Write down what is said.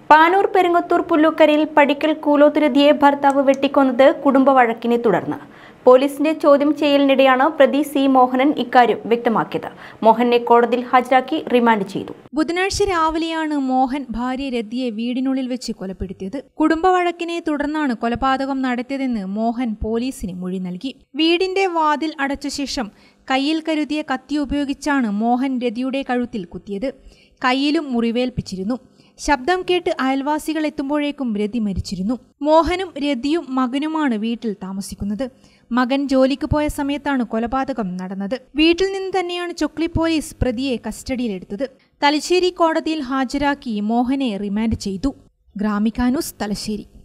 പാനൂർ പെരുങ്ങത്തൂർ പുല്ലൂക്കരയിൽ പടിക്കൽ കൂലോത്തുരതിയെ ഭർത്താവ് വെട്ടിക്കൊന്നത് കുടുംബ വഴക്കിനെ തുടർന്ന് പോലീസിന്റെ ചോദ്യം ചെയ്യലിനിടെയാണ് പ്രതി സി മോഹനൻ ഇക്കാര്യം വ്യക്തമാക്കിയത് മോഹനെ കോടതിയിൽ ഹാജരാക്കി റിമാൻഡ് ചെയ്തു ബുധനാഴ്ച രാവിലെയാണ് മോഹൻ ഭാര്യ രതിയെ വീടിനുള്ളിൽ വെച്ച് കൊലപ്പെടുത്തിയത് കുടുംബവഴക്കിനെ തുടർന്നാണ് കൊലപാതകം നടത്തിയതെന്ന് മോഹൻ പോലീസിന് മൊഴി നൽകി വീടിന്റെ വാതിൽ അടച്ച ശേഷം കയ്യിൽ കരുതിയ കത്തി ഉപയോഗിച്ചാണ് മോഹൻ രതിയുടെ കഴുത്തിൽ കുത്തിയത് കയ്യിലും മുറിവേൽപ്പിച്ചിരുന്നു ശബ്ദം കേട്ട് അയൽവാസികൾ എത്തുമ്പോഴേക്കും രതി മരിച്ചിരുന്നു മോഹനും രതിയും മകനുമാണ് വീട്ടിൽ താമസിക്കുന്നത് മകൻ ജോലിക്ക് പോയ സമയത്താണ് കൊലപാതകം നടന്നത് വീട്ടിൽ നിന്ന് തന്നെയാണ് ചൊക്ലി പോലീസ് പ്രതിയെ കസ്റ്റഡിയിലെടുത്തത് തലശ്ശേരി കോടതിയിൽ ഹാജരാക്കി മോഹനെ റിമാൻഡ് ചെയ്തു ഗ്രാമിക ന്യൂസ് തലശ്ശേരി